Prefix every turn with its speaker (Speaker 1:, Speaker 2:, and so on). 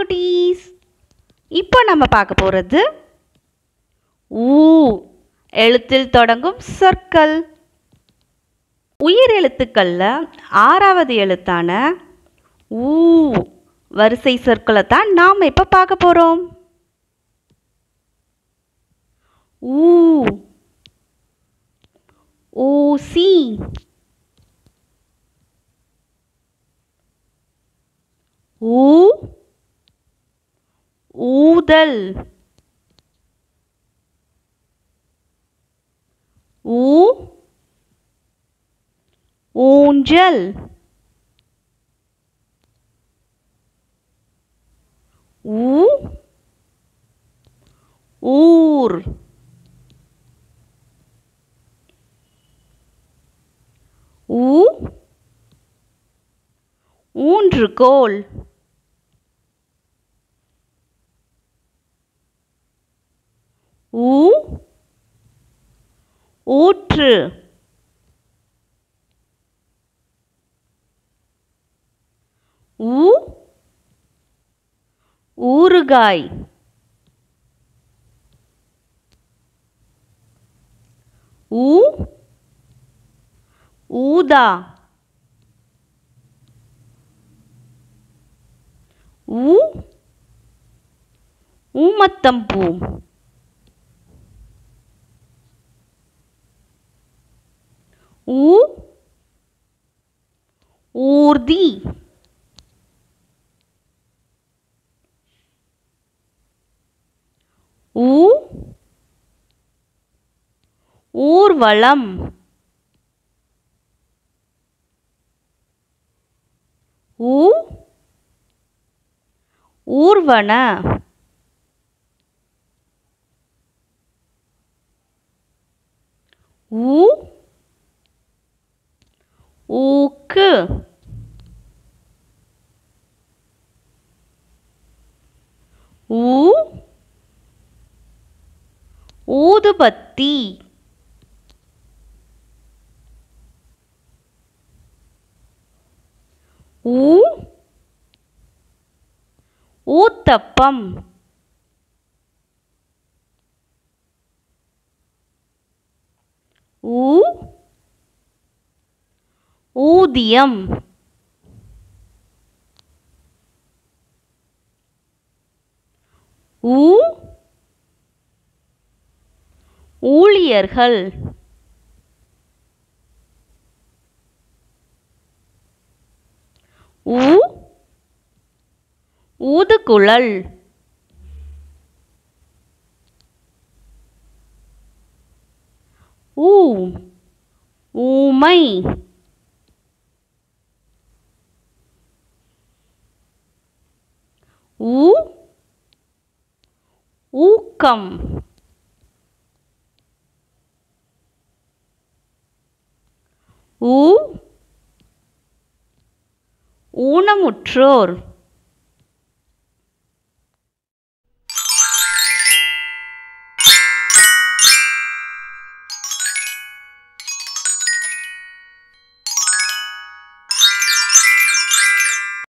Speaker 1: குட்டீஸ் இப்போ நம்ம பார்க்க போகிறது ஊ எழுத்தில் தொடங்கும் சொற்கள் உயிர் எழுத்துக்களில் ஆறாவது எழுத்தான ஊ வரிசை சொற்களை தான் நாம் இப்போ பார்க்க போகிறோம் ஊ ஊசி ஊ ஊதல் ஊ ஊஞ்சல் ஊ ஊர் ஊ ஊன்றுகோல் ஊ ஊற்று ஊ ஊறுகாய் ஊ ஊதா ஊ ஊமத்தம்பூ ஊ ஊர்தி ஊ ஊர்வலம் ஊ ஊர்வன ஊ ஊக்கு ஊ ஊதுபத்தி ஊ ஊத்தப்பம் ஊ ஊதியம் ஊ ஊழியர்கள் ஊ ஊதுகுழல் ஊ ஊமை ஊ ஊக்கம் ஊ ஊனமுற்றோர்